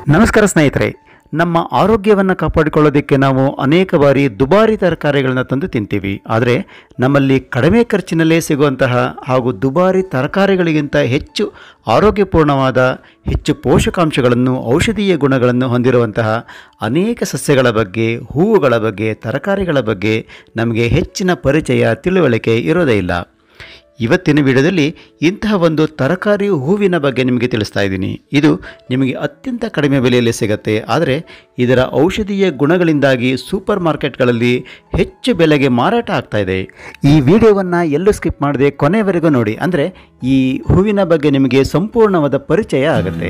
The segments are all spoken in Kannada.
ನಮಸ್ಕಾರ ಸ್ನೇಹಿತರೆ ನಮ್ಮ ಆರೋಗ್ಯವನ್ನು ಕಾಪಾಡಿಕೊಳ್ಳೋದಕ್ಕೆ ನಾವು ಅನೇಕ ಬಾರಿ ದುಬಾರಿ ತರಕಾರಿಗಳನ್ನ ತಂದು ತಿಂತೀವಿ ಆದರೆ ನಮ್ಮಲ್ಲಿ ಕಡಿಮೆ ಖರ್ಚಿನಲ್ಲೇ ಸಿಗುವಂತಹ ಹಾಗೂ ದುಬಾರಿ ತರಕಾರಿಗಳಿಗಿಂತ ಹೆಚ್ಚು ಆರೋಗ್ಯಪೂರ್ಣವಾದ ಹೆಚ್ಚು ಪೋಷಕಾಂಶಗಳನ್ನು ಔಷಧೀಯ ಗುಣಗಳನ್ನು ಹೊಂದಿರುವಂತಹ ಅನೇಕ ಸಸ್ಯಗಳ ಬಗ್ಗೆ ಹೂವುಗಳ ಬಗ್ಗೆ ತರಕಾರಿಗಳ ಬಗ್ಗೆ ನಮಗೆ ಹೆಚ್ಚಿನ ಪರಿಚಯ ತಿಳುವಳಿಕೆ ಇರೋದೇ ಇಲ್ಲ ಇವತ್ತಿನ ವಿಡಿಯೋದಲ್ಲಿ ಇಂತಹ ಒಂದು ತರಕಾರಿ ಹೂವಿನ ಬಗ್ಗೆ ನಿಮಗೆ ತಿಳಿಸ್ತಾ ಇದ್ದೀನಿ ಇದು ನಿಮಗೆ ಅತ್ಯಂತ ಕಡಿಮೆ ಬೆಲೆಯಲ್ಲಿ ಸಿಗುತ್ತೆ ಆದರೆ ಇದರ ಔಷಧೀಯ ಗುಣಗಳಿಂದಾಗಿ ಸೂಪರ್ ಮಾರ್ಕೆಟ್ಗಳಲ್ಲಿ ಹೆಚ್ಚು ಬೆಲೆಗೆ ಮಾರಾಟ ಆಗ್ತಾ ಇದೆ ಈ ವಿಡಿಯೋವನ್ನು ಎಲ್ಲೂ ಸ್ಕಿಪ್ ಮಾಡದೆ ಕೊನೆಯವರೆಗೂ ನೋಡಿ ಅಂದರೆ ಈ ಹೂವಿನ ಬಗ್ಗೆ ನಿಮಗೆ ಸಂಪೂರ್ಣವಾದ ಪರಿಚಯ ಆಗುತ್ತೆ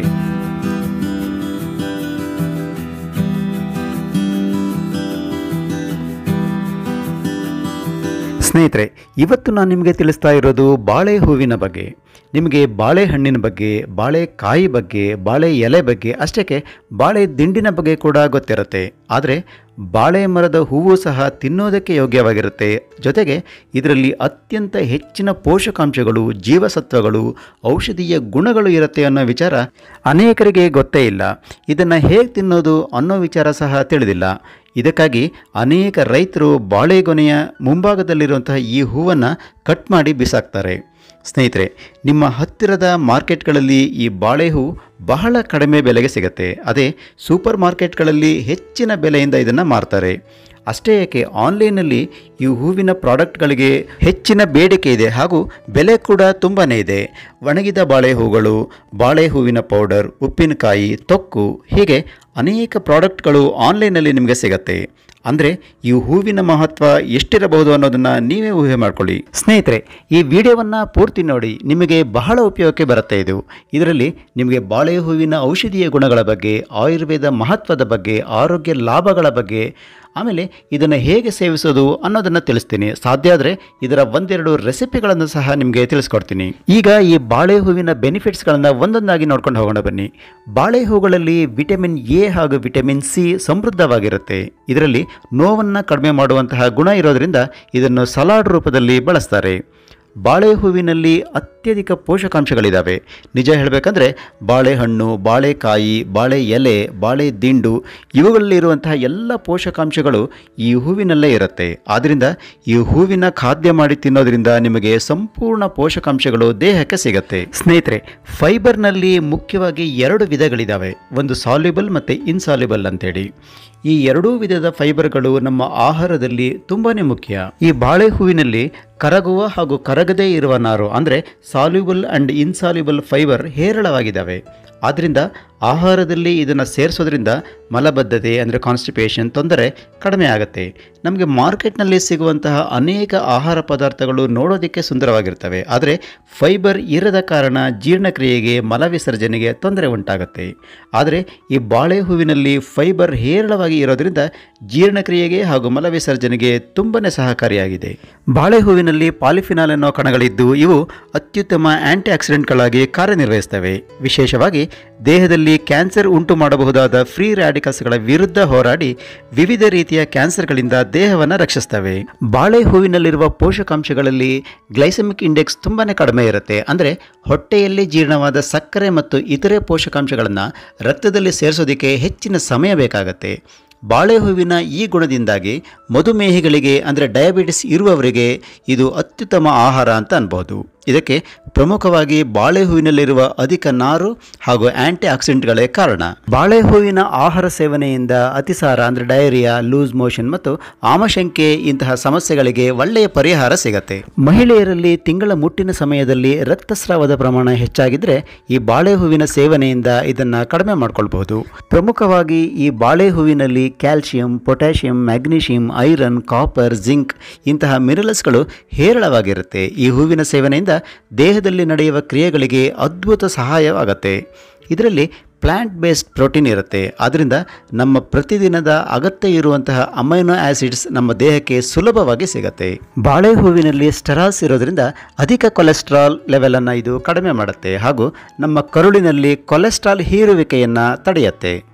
ಸ್ನೇಹಿತರೆ ಇವತ್ತು ನಾನು ನಿಮಗೆ ತಿಳಿಸ್ತಾ ಇರೋದು ಬಾಳೆ ಹೂವಿನ ಬಗ್ಗೆ ನಿಮಗೆ ಬಾಳೆಹಣ್ಣಿನ ಬಗ್ಗೆ ಬಾಳೆಕಾಯಿ ಬಗ್ಗೆ ಬಾಳೆ ಎಲೆ ಬಗ್ಗೆ ಅಷ್ಟಕ್ಕೆ ಬಾಳೆ ದಿಂಡಿನ ಬಗ್ಗೆ ಕೂಡ ಗೊತ್ತಿರುತ್ತೆ ಆದರೆ ಬಾಳೆ ಮರದ ಹೂವು ಸಹ ತಿನ್ನೋದಕ್ಕೆ ಯೋಗ್ಯವಾಗಿರುತ್ತೆ ಜೊತೆಗೆ ಇದರಲ್ಲಿ ಅತ್ಯಂತ ಹೆಚ್ಚಿನ ಪೋಷಕಾಂಶಗಳು ಜೀವಸತ್ವಗಳು ಔಷಧೀಯ ಗುಣಗಳು ಇರುತ್ತೆ ಅನ್ನೋ ವಿಚಾರ ಅನೇಕರಿಗೆ ಗೊತ್ತೇ ಇಲ್ಲ ಇದನ್ನು ಹೇಗೆ ತಿನ್ನೋದು ಅನ್ನೋ ವಿಚಾರ ಸಹ ತಿಳಿದಿಲ್ಲ ಇದಕ್ಕಾಗಿ ಅನೇಕ ರೈತರು ಬಾಳೆಗೊನೆಯ ಮುಂಭಾಗದಲ್ಲಿರುವಂತಹ ಈ ಹೂವನ್ನು ಕಟ್ ಮಾಡಿ ಬಿಸಾಕ್ತಾರೆ ಸ್ನೇಹಿತರೆ ನಿಮ್ಮ ಹತ್ತಿರದ ಮಾರ್ಕೆಟ್ಗಳಲ್ಲಿ ಈ ಬಾಳೆ ಹೂ ಬಹಳ ಕಡಿಮೆ ಬೆಲೆಗೆ ಸಿಗುತ್ತೆ ಅದೇ ಸೂಪರ್ ಮಾರ್ಕೆಟ್ಗಳಲ್ಲಿ ಹೆಚ್ಚಿನ ಬೆಲೆಯಿಂದ ಇದನ್ನು ಮಾರ್ತಾರೆ ಅಷ್ಟೇ ಏಕೆ ಆನ್ಲೈನಲ್ಲಿ ಈ ಹೂವಿನ ಪ್ರಾಡಕ್ಟ್ಗಳಿಗೆ ಹೆಚ್ಚಿನ ಬೇಡಿಕೆ ಇದೆ ಹಾಗೂ ಬೆಲೆ ಕೂಡ ತುಂಬಾ ಇದೆ ಒಣಗಿದ ಬಾಳೆ ಹೂಗಳು ಬಾಳೆ ಹೂವಿನ ಪೌಡರ್ ಉಪ್ಪಿನಕಾಯಿ ತೊಕ್ಕು ಹೀಗೆ ಅನೇಕ ಪ್ರಾಡಕ್ಟ್ಗಳು ಆನ್ಲೈನಲ್ಲಿ ನಿಮಗೆ ಸಿಗತ್ತೆ ಅಂದರೆ ಈ ಹೂವಿನ ಮಹತ್ವ ಎಷ್ಟಿರಬಹುದು ಅನ್ನೋದನ್ನು ನೀವೇ ಊಹೆ ಮಾಡ್ಕೊಳ್ಳಿ ಸ್ನೇಹಿತರೆ ಈ ವಿಡಿಯೋವನ್ನು ಪೂರ್ತಿ ನೋಡಿ ನಿಮಗೆ ಬಹಳ ಉಪಯೋಗಕ್ಕೆ ಬರುತ್ತೆ ಇದು ಇದರಲ್ಲಿ ನಿಮಗೆ ಬಾಳೆ ಹೂವಿನ ಔಷಧೀಯ ಗುಣಗಳ ಬಗ್ಗೆ ಆಯುರ್ವೇದ ಮಹತ್ವದ ಬಗ್ಗೆ ಆರೋಗ್ಯ ಲಾಭಗಳ ಬಗ್ಗೆ ಆಮೇಲೆ ಇದನ್ನು ಹೇಗೆ ಸೇವಿಸೋದು ಅನ್ನೋದನ್ನು ತಿಳಿಸ್ತೀನಿ ಸಾಧ್ಯ ಆದರೆ ಇದರ ಒಂದೆರಡು ರೆಸಿಪಿಗಳನ್ನು ಸಹ ನಿಮಗೆ ತಿಳಿಸ್ಕೊಡ್ತೀನಿ ಈಗ ಈ ಬಾಳೆ ಹೂವಿನ ಬೆನಿಫಿಟ್ಸ್ಗಳನ್ನು ಒಂದೊಂದಾಗಿ ನೋಡ್ಕೊಂಡು ಹೋಗೋಣ ಬನ್ನಿ ಬಾಳೆ ಹೂಗಳಲ್ಲಿ ವಿಟಮಿನ್ ಎ ಹಾಗೂ ವಿಟಮಿನ್ ಸಿ ಸಮೃದ್ಧವಾಗಿರುತ್ತೆ ಇದರಲ್ಲಿ ನೋವನ್ನು ಕಡಿಮೆ ಮಾಡುವಂತಹ ಗುಣ ಇರೋದರಿಂದ ಇದನ್ನು ಸಲಾಡ್ ರೂಪದಲ್ಲಿ ಬಳಸ್ತಾರೆ ಬಾಳೆ ಹೂವಿನಲ್ಲಿ ಅತ್ಯಧಿಕ ಪೋಷಕಾಂಶಗಳಿದ್ದಾವೆ ನಿಜ ಹೇಳಬೇಕಂದ್ರೆ ಬಾಳೆಹಣ್ಣು ಬಾಳೆಕಾಯಿ ಬಾಳೆ ಎಲೆ ಬಾಳೆ ದಿಂಡು ಇವುಗಳಲ್ಲಿರುವಂತಹ ಎಲ್ಲ ಪೋಷಕಾಂಶಗಳು ಈ ಹೂವಿನಲ್ಲೇ ಇರುತ್ತೆ ಆದ್ದರಿಂದ ಈ ಹೂವಿನ ಖಾದ್ಯ ಮಾಡಿ ತಿನ್ನೋದ್ರಿಂದ ನಿಮಗೆ ಸಂಪೂರ್ಣ ಪೋಷಕಾಂಶಗಳು ದೇಹಕ್ಕೆ ಸಿಗುತ್ತೆ ಸ್ನೇಹಿತರೆ ಫೈಬರ್ನಲ್ಲಿ ಮುಖ್ಯವಾಗಿ ಎರಡು ವಿಧಗಳಿದ್ದಾವೆ ಒಂದು ಸಾಲ್ಯುಬಲ್ ಮತ್ತು ಇನ್ಸಾಲ್ಯುಬಲ್ ಅಂತೇಳಿ ಈ ಎರಡೂ ವಿಧದ ಫೈಬರ್ಗಳು ನಮ್ಮ ಆಹಾರದಲ್ಲಿ ತುಂಬಾ ಮುಖ್ಯ ಈ ಬಾಳೆ ಹೂವಿನಲ್ಲಿ ಕರಗುವ ಹಾಗೂ ಕರಗದೇ ಇರುವ ನಾರು ಅಂದರೆ ಸಾಲ್ಯುಬಲ್ ಅಂಡ್ ಇನ್ಸಾಲ್ಯುಬಲ್ ಫೈಬರ್ ಹೇರಳವಾಗಿದ್ದಾವೆ ಆದ್ದರಿಂದ ಆಹಾರದಲ್ಲಿ ಇದನ್ನು ಸೇರಿಸೋದ್ರಿಂದ ಮಲಬದ್ಧತೆ ಅಂದರೆ ಕಾನ್ಸ್ಟಿಪೇಷನ್ ತೊಂದರೆ ಕಡಿಮೆ ಆಗುತ್ತೆ ನಮಗೆ ಮಾರ್ಕೆಟ್ನಲ್ಲಿ ಸಿಗುವಂತಹ ಅನೇಕ ಆಹಾರ ಪದಾರ್ಥಗಳು ನೋಡೋದಕ್ಕೆ ಸುಂದರವಾಗಿರ್ತವೆ ಆದರೆ ಫೈಬರ್ ಇರದ ಕಾರಣ ಜೀರ್ಣಕ್ರಿಯೆಗೆ ಮಲ ವಿಸರ್ಜನೆಗೆ ತೊಂದರೆ ಉಂಟಾಗುತ್ತೆ ಆದರೆ ಈ ಬಾಳೆ ಹೂವಿನಲ್ಲಿ ಫೈಬರ್ ಹೇರಳವಾಗಿ ಇರೋದ್ರಿಂದ ಜೀರ್ಣಕ್ರಿಯೆಗೆ ಹಾಗೂ ಮಲ ವಿಸರ್ಜನೆಗೆ ತುಂಬನೇ ಸಹಕಾರಿಯಾಗಿದೆ ಬಾಳೆ ಹೂವಿನಲ್ಲಿ ಪಾಲಿಫಿನಾಲ್ ಅನ್ನೋ ಕಣಗಳಿದ್ದು ಇವು ಅತ್ಯುತ್ತಮ ಆಂಟಿ ಆಕ್ಸಿಡೆಂಟ್ಗಳಾಗಿ ಕಾರ್ಯನಿರ್ವಹಿಸ್ತವೆ ವಿಶೇಷವಾಗಿ ದೇಹದಲ್ಲಿ ಕ್ಯಾನ್ಸರ್ ಉಂಟು ಮಾಡಬಹುದಾದ ಫ್ರೀ ರ್ಯಾಡಿಕಲ್ಸ್ಗಳ ವಿರುದ್ಧ ಹೋರಾಡಿ ವಿವಿಧ ರೀತಿಯ ಕ್ಯಾನ್ಸರ್ಗಳಿಂದ ದೇಹವನ್ನು ರಕ್ಷಿಸ್ತವೆ ಬಾಳೆ ಹೂವಿನಲ್ಲಿರುವ ಪೋಷಕಾಂಶಗಳಲ್ಲಿ ಗ್ಲೈಸಮಿಕ್ ಇಂಡೆಕ್ಸ್ ತುಂಬಾನೇ ಕಡಿಮೆ ಇರುತ್ತೆ ಅಂದರೆ ಹೊಟ್ಟೆಯಲ್ಲಿ ಜೀರ್ಣವಾದ ಸಕ್ಕರೆ ಮತ್ತು ಇತರೆ ಪೋಷಕಾಂಶಗಳನ್ನು ರಕ್ತದಲ್ಲಿ ಸೇರಿಸೋದಕ್ಕೆ ಹೆಚ್ಚಿನ ಸಮಯ ಬೇಕಾಗತ್ತೆ ಬಾಳೆ ಹೂವಿನ ಈ ಗುಣದಿಂದಾಗಿ ಮಧುಮೇಹಿಗಳಿಗೆ ಅಂದರೆ ಡಯಾಬಿಟಿಸ್ ಇರುವವರಿಗೆ ಇದು ಅತ್ಯುತ್ತಮ ಆಹಾರ ಅಂತ ಅನ್ಬೋದು ಇದಕ್ಕೆ ಪ್ರಮುಖವಾಗಿ ಬಾಳೆ ಹೂವಿನಲ್ಲಿರುವ ಅಧಿಕ ನಾರು ಹಾಗೂ ಆಂಟಿ ಆಕ್ಸಿಡೆಂಟ್ಗಳೇ ಕಾರಣ ಬಾಳೆ ಹೂವಿನ ಆಹಾರ ಸೇವನೆಯಿಂದ ಅತಿಸಾರ ಅಂದರೆ ಡಯರಿಯಾ ಲೂಸ್ ಮೋಷನ್ ಮತ್ತು ಆಮಶಂಕೆ ಇಂತಹ ಸಮಸ್ಯೆಗಳಿಗೆ ಒಳ್ಳೆಯ ಪರಿಹಾರ ಸಿಗತ್ತೆ ಮಹಿಳೆಯರಲ್ಲಿ ತಿಂಗಳ ಮುಟ್ಟಿನ ಸಮಯದಲ್ಲಿ ರಕ್ತಸ್ರಾವದ ಪ್ರಮಾಣ ಹೆಚ್ಚಾಗಿದ್ರೆ ಈ ಬಾಳೆ ಹೂವಿನ ಸೇವನೆಯಿಂದ ಇದನ್ನು ಕಡಿಮೆ ಮಾಡ್ಕೊಳ್ಬಹುದು ಪ್ರಮುಖವಾಗಿ ಈ ಬಾಳೆ ಹೂವಿನಲ್ಲಿ calcium potassium magnesium iron copper zinc ಇಂತಹ ಮಿನರಲ್ಸ್ಗಳು ಹೇರಳವಾಗಿರುತ್ತೆ ಈ ಹೂವಿನ ಸೇವನೆಯಿಂದ ದೇಹದಲ್ಲಿ ನಡೆಯುವ ಕ್ರಿಯೆಗಳಿಗೆ ಅದ್ಭುತ ಸಹಾಯವಾಗುತ್ತೆ ಇದರಲ್ಲಿ ಪ್ಲ್ಯಾಂಟ್ ಬೇಸ್ಡ್ ಪ್ರೋಟೀನ್ ಇರುತ್ತೆ ಆದ್ದರಿಂದ ನಮ್ಮ ಪ್ರತಿದಿನದ ಅಗತ್ಯ ಇರುವಂತಹ ಅಮೈನೋ ಆಸಿಡ್ಸ್ ನಮ್ಮ ದೇಹಕ್ಕೆ ಸುಲಭವಾಗಿ ಸಿಗುತ್ತೆ ಬಾಳೆ ಹೂವಿನಲ್ಲಿ ಸ್ಟೆರಾಲ್ಸ್ ಇರೋದ್ರಿಂದ ಅಧಿಕ ಕೊಲೆಸ್ಟ್ರಾಲ್ ಲೆವೆಲನ್ನು ಇದು ಕಡಿಮೆ ಮಾಡುತ್ತೆ ಹಾಗೂ ನಮ್ಮ ಕರುಳಿನಲ್ಲಿ ಕೊಲೆಸ್ಟ್ರಾಲ್ ಹೀರುವಿಕೆಯನ್ನು ತಡೆಯುತ್ತೆ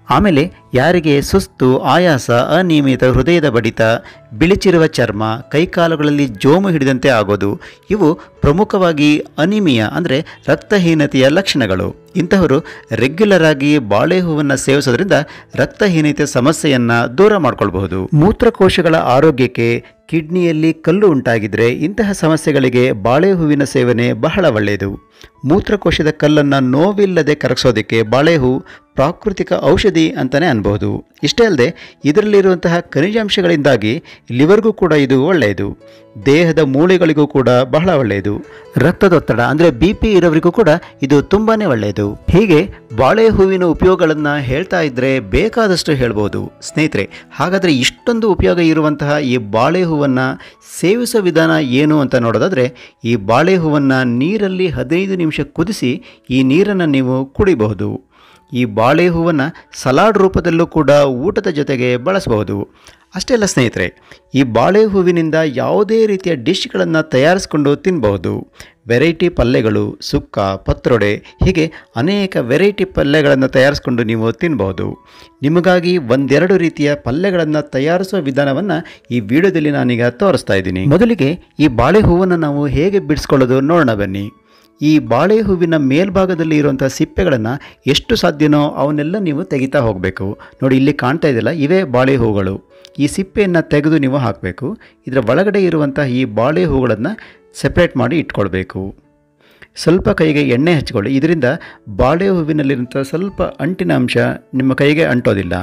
ಆಮೇಲೆ ಯಾರಿಗೆ ಸುಸ್ತು ಆಯಾಸ ಅನಿಯಮಿತ ಹೃದಯದ ಬಡಿತ ಬಿಳಿಚಿರುವ ಚರ್ಮ ಕೈಕಾಲುಗಳಲ್ಲಿ ಜೋಮು ಹಿಡಿದಂತೆ ಆಗೋದು ಇವು ಪ್ರಮುಖವಾಗಿ ಅನಿಮಿಯಾ ಅಂದರೆ ರಕ್ತಹೀನತೆಯ ಲಕ್ಷಣಗಳು ಇಂತಹವರು ರೆಗ್ಯುಲರ್ ಆಗಿ ಬಾಳೆಹೂವನ್ನು ಸೇವಿಸೋದ್ರಿಂದ ರಕ್ತಹೀನತೆ ಸಮಸ್ಯೆಯನ್ನು ದೂರ ಮಾಡ್ಕೊಳ್ಬಹುದು ಮೂತ್ರಕೋಶಗಳ ಆರೋಗ್ಯಕ್ಕೆ ಕಿಡ್ನಿಯಲ್ಲಿ ಕಲ್ಲು ಉಂಟಾಗಿದ್ರೆ ಇಂತಹ ಸಮಸ್ಯೆಗಳಿಗೆ ಬಾಳೆಹೂವಿನ ಸೇವನೆ ಬಹಳ ಒಳ್ಳೆಯದು ಮೂತ್ರಕೋಶದ ಕಲ್ಲನ್ನು ನೋವಿಲ್ಲದೆ ಕರಗಿಸೋದಕ್ಕೆ ಬಾಳೆಹೂ ಪ್ರಾಕೃತಿಕ ಔಷಧಿ ಅಂತಲೇ ಅನ್ಬಹುದು ಇಷ್ಟೇ ಅಲ್ಲದೆ ಇದರಲ್ಲಿರುವಂತಹ ಖನಿಜಾಂಶಗಳಿಂದಾಗಿ ಲಿವರ್ಗೂ ಕೂಡ ಇದು ಒಳ್ಳೆಯದು ದೇಹದ ಮೂಳೆಗಳಿಗೂ ಕೂಡ ಬಹಳ ಒಳ್ಳೆಯದು ರಕ್ತದೊತ್ತಡ ಅಂದರೆ ಬಿ ಪಿ ಇರೋರಿಗೂ ಕೂಡ ಇದು ತುಂಬಾ ಒಳ್ಳೆಯದು ಹೀಗೆ ಬಾಳೆ ಹೂವಿನ ಉಪಯೋಗಗಳನ್ನು ಹೇಳ್ತಾ ಇದ್ದರೆ ಬೇಕಾದಷ್ಟು ಹೇಳ್ಬೋದು ಸ್ನೇಹಿತರೆ ಹಾಗಾದರೆ ಇಷ್ಟೊಂದು ಉಪಯೋಗ ಇರುವಂತಹ ಈ ಬಾಳೆ ಹೂವನ್ನು ಸೇವಿಸೋ ವಿಧಾನ ಏನು ಅಂತ ನೋಡೋದಾದರೆ ಈ ಬಾಳೆ ಹೂವನ್ನು ನೀರಲ್ಲಿ ಹದಿನೈದು ನಿಮಿಷ ಕುದಿಸಿ ಈ ನೀರನ್ನು ನೀವು ಕುಡಿಬಹುದು ಈ ಬಾಳೆ ಹೂವನ್ನು ಸಲಾಡ್ ರೂಪದಲ್ಲೂ ಕೂಡ ಊಟದ ಜೊತೆಗೆ ಬಳಸಬಹುದು ಅಷ್ಟೇ ಅಲ್ಲ ಸ್ನೇಹಿತರೆ ಈ ಬಾಳೆ ಹೂವಿನಿಂದ ಯಾವುದೇ ರೀತಿಯ ಡಿಶ್ಗಳನ್ನು ತಯಾರಿಸಿಕೊಂಡು ತಿನ್ನಬಹುದು ವೆರೈಟಿ ಪಲ್ಯಗಳು ಸುಕ್ಕ ಪತ್ರೊಡೆ ಹೀಗೆ ಅನೇಕ ವೆರೈಟಿ ಪಲ್ಯಗಳನ್ನು ತಯಾರಿಸಿಕೊಂಡು ನೀವು ತಿನ್ನಬಹುದು ನಿಮಗಾಗಿ ಒಂದೆರಡು ರೀತಿಯ ಪಲ್ಯಗಳನ್ನು ತಯಾರಿಸುವ ವಿಧಾನವನ್ನು ಈ ವಿಡಿಯೋದಲ್ಲಿ ನಾನೀಗ ತೋರಿಸ್ತಾ ಇದ್ದೀನಿ ಮೊದಲಿಗೆ ಈ ಬಾಳೆ ಹೂವನ್ನು ನಾವು ಹೇಗೆ ಬಿಡಿಸ್ಕೊಳ್ಳೋದು ನೋಡೋಣ ಬನ್ನಿ ಈ ಬಾಳೆ ಹೂವಿನ ಮೇಲ್ಭಾಗದಲ್ಲಿ ಇರುವಂಥ ಸಿಪ್ಪೆಗಳನ್ನು ಎಷ್ಟು ಸಾಧ್ಯನೋ ಅವನ್ನೆಲ್ಲ ನೀವು ತೆಗಿತಾ ಹೋಗಬೇಕು ನೋಡಿ ಇಲ್ಲಿ ಕಾಣ್ತಾ ಇದೆಯಲ್ಲ ಇವೇ ಬಾಳೆ ಹೂಗಳು ಈ ಸಿಪ್ಪೆಯನ್ನು ತೆಗೆದು ನೀವು ಹಾಕಬೇಕು ಇದರ ಒಳಗಡೆ ಇರುವಂಥ ಈ ಬಾಳೆ ಹೂಗಳನ್ನು ಸೆಪ್ರೇಟ್ ಮಾಡಿ ಇಟ್ಕೊಳ್ಬೇಕು ಸ್ವಲ್ಪ ಕೈಗೆ ಎಣ್ಣೆ ಹಚ್ಕೊಳ್ಳಿ ಇದರಿಂದ ಬಾಳೆ ಹೂವಿನಲ್ಲಿರುವಂಥ ಸ್ವಲ್ಪ ಅಂಟಿನ ಅಂಶ ನಿಮ್ಮ ಕೈಗೆ ಅಂಟೋದಿಲ್ಲ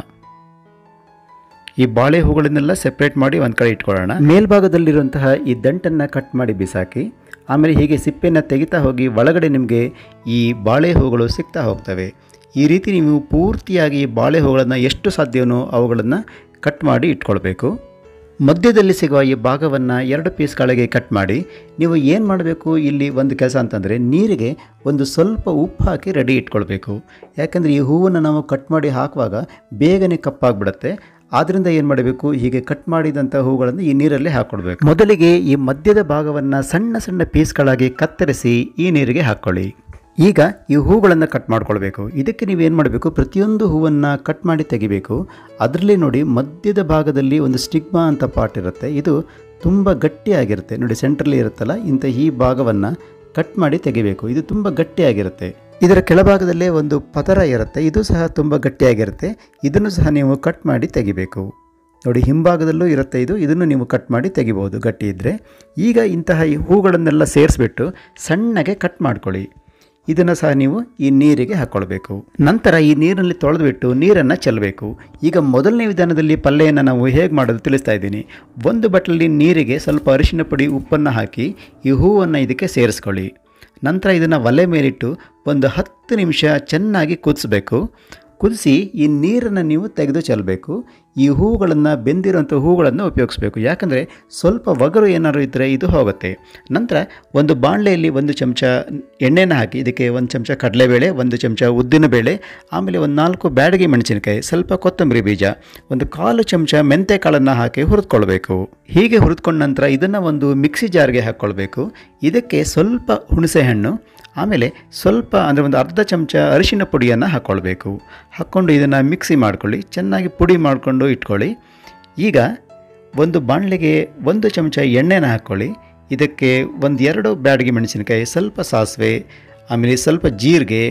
ಈ ಬಾಳೆ ಹೂಗಳನ್ನೆಲ್ಲ ಸೆಪ್ರೇಟ್ ಮಾಡಿ ಒಂದು ಕಡೆ ಇಟ್ಕೊಳ್ಳೋಣ ಮೇಲ್ಭಾಗದಲ್ಲಿರುವಂತಹ ಈ ದಂಟನ್ನು ಕಟ್ ಮಾಡಿ ಬಿಸಾಕಿ ಆಮೇಲೆ ಹೀಗೆ ಸಿಪ್ಪೆನ ತೆಗಿತಾ ಹೋಗಿ ಒಳಗಡೆ ನಿಮಗೆ ಈ ಬಾಳೆ ಹೂಗಳು ಸಿಗ್ತಾ ಹೋಗ್ತವೆ ಈ ರೀತಿ ನೀವು ಪೂರ್ತಿಯಾಗಿ ಬಾಳೆ ಹೂಗಳನ್ನು ಎಷ್ಟು ಸಾಧ್ಯವೋ ಅವುಗಳನ್ನು ಕಟ್ ಮಾಡಿ ಇಟ್ಕೊಳ್ಬೇಕು ಮಧ್ಯದಲ್ಲಿ ಸಿಗುವ ಈ ಭಾಗವನ್ನು ಎರಡು ಪೀಸ್ಗಳಿಗೆ ಕಟ್ ಮಾಡಿ ನೀವು ಏನು ಮಾಡಬೇಕು ಇಲ್ಲಿ ಒಂದು ಕೆಲಸ ಅಂತಂದರೆ ನೀರಿಗೆ ಒಂದು ಸ್ವಲ್ಪ ಉಪ್ಪು ಹಾಕಿ ರೆಡಿ ಇಟ್ಕೊಳ್ಬೇಕು ಯಾಕಂದರೆ ಈ ಹೂವನ್ನು ನಾವು ಕಟ್ ಮಾಡಿ ಹಾಕುವಾಗ ಬೇಗನೆ ಕಪ್ಪಾಗ್ಬಿಡುತ್ತೆ ಆದ್ದರಿಂದ ಏನು ಮಾಡಬೇಕು ಹೀಗೆ ಕಟ್ ಮಾಡಿದಂಥ ಹೂಗಳನ್ನು ಈ ನೀರಲ್ಲಿ ಹಾಕ್ಕೊಳ್ಬೇಕು ಮೊದಲಿಗೆ ಈ ಮಧ್ಯದ ಭಾಗವನ್ನು ಸಣ್ಣ ಸಣ್ಣ ಪೀಸ್ಗಳಾಗಿ ಕತ್ತರಿಸಿ ಈ ನೀರಿಗೆ ಹಾಕ್ಕೊಳ್ಳಿ ಈಗ ಈ ಹೂಗಳನ್ನು ಕಟ್ ಮಾಡ್ಕೊಳ್ಬೇಕು ಇದಕ್ಕೆ ನೀವೇನು ಮಾಡಬೇಕು ಪ್ರತಿಯೊಂದು ಹೂವನ್ನು ಕಟ್ ಮಾಡಿ ತೆಗಿಬೇಕು ಅದರಲ್ಲಿ ನೋಡಿ ಮಧ್ಯದ ಭಾಗದಲ್ಲಿ ಒಂದು ಸ್ಟಿಗ್ಮಾ ಅಂತ ಪಾರ್ಟ್ ಇರುತ್ತೆ ಇದು ತುಂಬ ಗಟ್ಟಿಯಾಗಿರುತ್ತೆ ನೋಡಿ ಸೆಂಟ್ರಲ್ಲಿ ಇರುತ್ತಲ್ಲ ಇಂಥ ಈ ಭಾಗವನ್ನು ಕಟ್ ಮಾಡಿ ತೆಗಿಬೇಕು ಇದು ತುಂಬ ಗಟ್ಟಿಯಾಗಿರುತ್ತೆ ಇದರ ಕೆಳಭಾಗದಲ್ಲೇ ಒಂದು ಪದರ ಇರುತ್ತೆ ಇದು ಸಹ ತುಂಬ ಗಟ್ಟಿಯಾಗಿರುತ್ತೆ ಇದನ್ನು ಸಹ ನೀವು ಕಟ್ ಮಾಡಿ ತೆಗಿಬೇಕು ನೋಡಿ ಹಿಂಭಾಗದಲ್ಲೂ ಇರುತ್ತೆ ಇದು ಇದನ್ನು ನೀವು ಕಟ್ ಮಾಡಿ ತೆಗಿಬೋದು ಗಟ್ಟಿ ಇದ್ದರೆ ಈಗ ಇಂತಹ ಈ ಹೂಗಳನ್ನೆಲ್ಲ ಸೇರಿಸ್ಬಿಟ್ಟು ಸಣ್ಣಗೆ ಕಟ್ ಮಾಡ್ಕೊಳ್ಳಿ ಇದನ್ನು ಸಹ ನೀವು ಈ ನೀರಿಗೆ ಹಾಕ್ಕೊಳ್ಬೇಕು ನಂತರ ಈ ನೀರಿನಲ್ಲಿ ತೊಳೆದುಬಿಟ್ಟು ನೀರನ್ನು ಚೆಲ್ಲಬೇಕು ಈಗ ಮೊದಲನೇ ವಿಧಾನದಲ್ಲಿ ಪಲ್ಯವನ್ನು ನಾವು ಹೇಗೆ ಮಾಡೋದು ತಿಳಿಸ್ತಾ ಇದ್ದೀನಿ ಒಂದು ಬಟ್ಲಲ್ಲಿ ನೀರಿಗೆ ಸ್ವಲ್ಪ ಅರಿಶಿನ ಪುಡಿ ಉಪ್ಪನ್ನು ಹಾಕಿ ಈ ಹೂವನ್ನು ಇದಕ್ಕೆ ಸೇರಿಸ್ಕೊಳ್ಳಿ ನಂತರ ಇದನ್ನು ಒಲೆ ಮೇಲಿಟ್ಟು ಒಂದು ಹತ್ತು ನಿಮಿಷ ಚೆನ್ನಾಗಿ ಕುದಿಸ್ಬೇಕು ಕುದಿಸಿ ಈ ನೀರನ್ನು ನೀವು ತೆಗೆದು ಚೆಲ್ಲಬೇಕು ಈ ಹೂಗಳನ್ನು ಬೆಂದಿರೋಂಥ ಹೂಗಳನ್ನು ಉಪಯೋಗಿಸ್ಬೇಕು ಯಾಕಂದರೆ ಸ್ವಲ್ಪ ಒಗರು ಏನಾದ್ರು ಇದ್ದರೆ ಇದು ಹೋಗುತ್ತೆ ನಂತರ ಒಂದು ಬಾಣಲೆಯಲ್ಲಿ ಒಂದು ಚಮಚ ಎಣ್ಣೆನ ಹಾಕಿ ಇದಕ್ಕೆ ಒಂದು ಚಮಚ ಕಡಲೆಬೇಳೆ ಒಂದು ಚಮಚ ಉದ್ದಿನಬೇಳೆ ಆಮೇಲೆ ಒಂದು ನಾಲ್ಕು ಬ್ಯಾಡಗಿ ಮೆಣಸಿನಕಾಯಿ ಸ್ವಲ್ಪ ಕೊತ್ತಂಬರಿ ಬೀಜ ಒಂದು ಕಾಲು ಚಮಚ ಮೆಂತೆ ಕಾಳನ್ನು ಹಾಕಿ ಹುರಿದ್ಕೊಳ್ಬೇಕು ಹೀಗೆ ಹುರಿದ್ಕೊಂಡ ನಂತರ ಇದನ್ನು ಒಂದು ಮಿಕ್ಸಿ ಜಾರ್ಗೆ ಹಾಕ್ಕೊಳ್ಬೇಕು ಇದಕ್ಕೆ ಸ್ವಲ್ಪ ಹುಣಸೆ ಹಣ್ಣು ಆಮೇಲೆ ಸ್ವಲ್ಪ ಅಂದರೆ ಒಂದು ಅರ್ಧ ಚಮಚ ಅರಿಶಿನ ಪುಡಿಯನ್ನು ಹಾಕ್ಕೊಳ್ಬೇಕು ಹಾಕ್ಕೊಂಡು ಇದನ್ನು ಮಿಕ್ಸಿ ಮಾಡ್ಕೊಳ್ಳಿ ಚೆನ್ನಾಗಿ ಪುಡಿ ಮಾಡಿಕೊಂಡು ಇಟ್ಕೊಳ್ಳಿ ಈಗ ಒಂದು ಬಾಣಲೆಗೆ ಒಂದು ಚಮಚ ಎಣ್ಣೆನ ಹಾಕ್ಕೊಳ್ಳಿ ಇದಕ್ಕೆ ಒಂದು ಎರಡು ಬ್ಯಾಡಗಿ ಮೆಣಸಿನಕಾಯಿ ಸ್ವಲ್ಪ ಸಾಸಿವೆ ಆಮೇಲೆ ಸ್ವಲ್ಪ ಜೀರಿಗೆ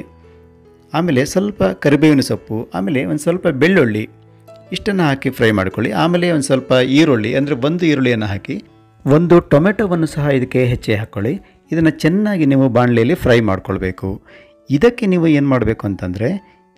ಆಮೇಲೆ ಸ್ವಲ್ಪ ಕರಿಬೇವಿನ ಸೊಪ್ಪು ಆಮೇಲೆ ಒಂದು ಸ್ವಲ್ಪ ಬೆಳ್ಳುಳ್ಳಿ ಇಷ್ಟನ್ನು ಹಾಕಿ ಫ್ರೈ ಮಾಡ್ಕೊಳ್ಳಿ ಆಮೇಲೆ ಒಂದು ಸ್ವಲ್ಪ ಈರುಳ್ಳಿ ಅಂದರೆ ಒಂದು ಈರುಳ್ಳಿಯನ್ನು ಹಾಕಿ ಒಂದು ಟೊಮೆಟೊವನ್ನು ಸಹ ಇದಕ್ಕೆ ಹೆಚ್ಚಿ ಹಾಕ್ಕೊಳ್ಳಿ ಇದನ್ನು ಚೆನ್ನಾಗಿ ನೀವು ಬಾಣಲೆಯಲ್ಲಿ ಫ್ರೈ ಮಾಡ್ಕೊಳ್ಬೇಕು ಇದಕ್ಕೆ ನೀವು ಏನು ಮಾಡಬೇಕು ಅಂತಂದರೆ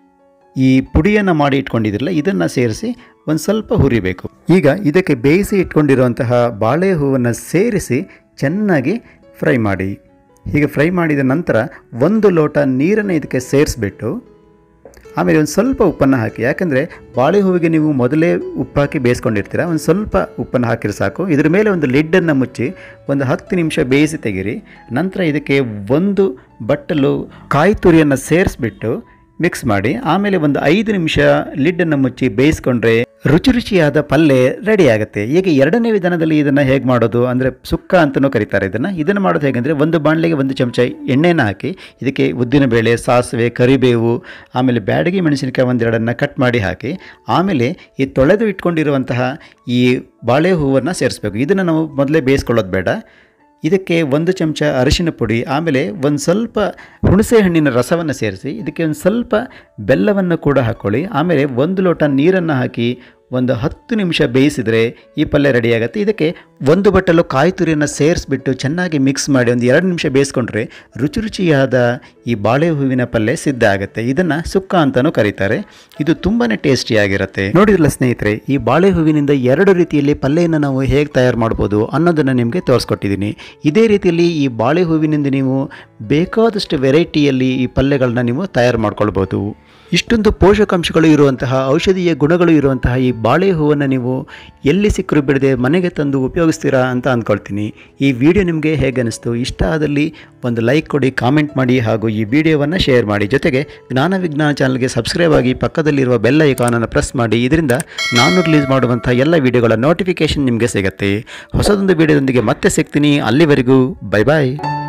ಈ ಪುಡಿಯನ್ನು ಮಾಡಿ ಇಟ್ಕೊಂಡಿದ್ರಲ್ಲ ಇದನ್ನು ಸೇರಿಸಿ ಒಂದು ಸ್ವಲ್ಪ ಹುರಿಬೇಕು ಈಗ ಇದಕ್ಕೆ ಬೇಯಿಸಿ ಇಟ್ಕೊಂಡಿರುವಂತಹ ಬಾಳೆ ಹೂವನ್ನು ಸೇರಿಸಿ ಚೆನ್ನಾಗಿ ಫ್ರೈ ಮಾಡಿ ಹೀಗೆ ಫ್ರೈ ಮಾಡಿದ ನಂತರ ಒಂದು ಲೋಟ ನೀರನ್ನು ಇದಕ್ಕೆ ಸೇರಿಸ್ಬಿಟ್ಟು ಆಮೇಲೆ ಒಂದು ಸ್ವಲ್ಪ ಉಪ್ಪನ್ನು ಹಾಕಿ ಯಾಕಂದರೆ ಬಾಳೆ ಹೂವಿಗೆ ನೀವು ಮೊದಲೇ ಉಪ್ಪು ಹಾಕಿ ಬೇಯಿಸ್ಕೊಂಡಿರ್ತೀರ ಒಂದು ಸ್ವಲ್ಪ ಉಪ್ಪನ್ನು ಹಾಕಿದ್ರೆ ಸಾಕು ಇದ್ರ ಮೇಲೆ ಒಂದು ಲಿಡ್ಡನ್ನು ಮುಚ್ಚಿ ಒಂದು ಹತ್ತು ನಿಮಿಷ ಬೇಯಿಸಿ ತೆಗೀರಿ ನಂತರ ಇದಕ್ಕೆ ಒಂದು ಬಟ್ಟಲು ಕಾಯಿ ತುರಿಯನ್ನು ಸೇರಿಸ್ಬಿಟ್ಟು ಮಿಕ್ಸ್ ಮಾಡಿ ಆಮೇಲೆ ಒಂದು ಐದು ನಿಮಿಷ ಲಿಡ್ಡನ್ನು ಮುಚ್ಚಿ ಬೇಯಿಸ್ಕೊಂಡ್ರೆ ರುಚಿ ರುಚಿಯಾದ ಪಲ್ಯ ರೆಡಿ ಆಗುತ್ತೆ ಈಗ ಎರಡನೇ ವಿಧಾನದಲ್ಲಿ ಇದನ್ನು ಹೇಗೆ ಮಾಡೋದು ಅಂದರೆ ಸುಕ್ಕ ಅಂತಲೂ ಕರೀತಾರೆ ಇದನ್ನು ಇದನ್ನು ಮಾಡೋದು ಹೇಗೆಂದರೆ ಒಂದು ಬಾಣಲೆಗೆ ಒಂದು ಚಮಚ ಎಣ್ಣೆನ ಹಾಕಿ ಇದಕ್ಕೆ ಉದ್ದಿನಬೇಳೆ ಸಾಸಿವೆ ಕರಿಬೇವು ಆಮೇಲೆ ಬ್ಯಾಡಗಿ ಮೆಣಸಿನಕಾಯಿ ಒಂದೆರಡನ್ನು ಕಟ್ ಮಾಡಿ ಹಾಕಿ ಆಮೇಲೆ ಈ ತೊಳೆದು ಇಟ್ಕೊಂಡಿರುವಂತಹ ಈ ಬಾಳೆ ಹೂವನ್ನು ಸೇರಿಸ್ಬೇಕು ಇದನ್ನು ನಾವು ಮೊದಲೇ ಬೇಯಿಸ್ಕೊಳ್ಳೋದು ಬೇಡ ಇದಕ್ಕೆ ಒಂದು ಚಮಚ ಅರಿಶಿನ ಪುಡಿ ಆಮೇಲೆ ಒಂದು ಸ್ವಲ್ಪ ಹುಣಸೆ ಹಣ್ಣಿನ ರಸವನ್ನು ಸೇರಿಸಿ ಇದಕ್ಕೆ ಒಂದು ಸ್ವಲ್ಪ ಬೆಲ್ಲವನ್ನು ಕೂಡ ಹಾಕ್ಕೊಳ್ಳಿ ಆಮೇಲೆ ಒಂದು ಲೋಟ ನೀರನ್ನು ಹಾಕಿ ಒಂದು ಹತ್ತು ನಿಮಿಷ ಬೇಯಿಸಿದರೆ ಈ ಪಲ್ಯ ರೆಡಿಯಾಗುತ್ತೆ ಇದಕ್ಕೆ ಒಂದು ಬಟ್ಟಲು ಕಾಯಿ ತುರಿಯನ್ನು ಸೇರಿಸ್ಬಿಟ್ಟು ಚೆನ್ನಾಗಿ ಮಿಕ್ಸ್ ಮಾಡಿ ಒಂದು ಎರಡು ನಿಮಿಷ ಬೇಯಿಸ್ಕೊಂಡ್ರೆ ರುಚಿ ರುಚಿಯಾದ ಈ ಬಾಳೆ ಹೂವಿನ ಪಲ್ಯ ಸಿದ್ಧ ಆಗುತ್ತೆ ಇದನ್ನು ಸುಕ್ಕ ಅಂತಲೂ ಕರೀತಾರೆ ಇದು ತುಂಬಾ ಟೇಸ್ಟಿಯಾಗಿರುತ್ತೆ ನೋಡಿದ್ರಲ್ಲ ಸ್ನೇಹಿತರೆ ಈ ಬಾಳೆ ಹೂವಿನಿಂದ ಎರಡು ರೀತಿಯಲ್ಲಿ ಪಲ್ಯವನ್ನು ನಾವು ಹೇಗೆ ತಯಾರು ಮಾಡ್ಬೋದು ಅನ್ನೋದನ್ನು ನಿಮಗೆ ತೋರಿಸ್ಕೊಟ್ಟಿದ್ದೀನಿ ಇದೇ ರೀತಿಯಲ್ಲಿ ಈ ಬಾಳೆ ಹೂವಿನಿಂದ ನೀವು ಬೇಕಾದಷ್ಟು ವೆರೈಟಿಯಲ್ಲಿ ಈ ಪಲ್ಯಗಳನ್ನ ನೀವು ತಯಾರು ಮಾಡ್ಕೊಳ್ಬೋದು ಇಷ್ಟೊಂದು ಪೋಷಕಾಂಶಗಳು ಇರುವಂತಹ ಔಷಧೀಯ ಗುಣಗಳು ಇರುವಂತಹ ಈ ಬಾಳೆ ಹೂವನ್ನು ನೀವು ಎಲ್ಲಿ ಸಿಕ್ಕರೂ ಬಿಡದೆ ಮನೆಗೆ ತಂದು ಉಪಯೋಗಿಸ್ತೀರಾ ಅಂತ ಅಂದ್ಕೊಳ್ತೀನಿ ಈ ವಿಡಿಯೋ ನಿಮಗೆ ಹೇಗೆ ಅನಿಸ್ತು ಇಷ್ಟ ಆದಲ್ಲಿ ಒಂದು ಲೈಕ್ ಕೊಡಿ ಕಾಮೆಂಟ್ ಮಾಡಿ ಹಾಗೂ ಈ ವಿಡಿಯೋವನ್ನು ಶೇರ್ ಮಾಡಿ ಜೊತೆಗೆ ಜ್ಞಾನ ವಿಜ್ಞಾನ ಚಾನಲ್ಗೆ ಸಬ್ಸ್ಕ್ರೈಬ್ ಆಗಿ ಪಕ್ಕದಲ್ಲಿರುವ ಬೆಲ್ ಐಕಾನನ್ನು ಪ್ರೆಸ್ ಮಾಡಿ ಇದರಿಂದ ನಾನು ರಿಲೀಸ್ ಮಾಡುವಂಥ ಎಲ್ಲ ವಿಡಿಯೋಗಳ ನೋಟಿಫಿಕೇಷನ್ ನಿಮಗೆ ಸಿಗುತ್ತೆ ಹೊಸದೊಂದು ವಿಡಿಯೋದೊಂದಿಗೆ ಮತ್ತೆ ಸಿಗ್ತೀನಿ ಅಲ್ಲಿವರೆಗೂ ಬೈ ಬಾಯ್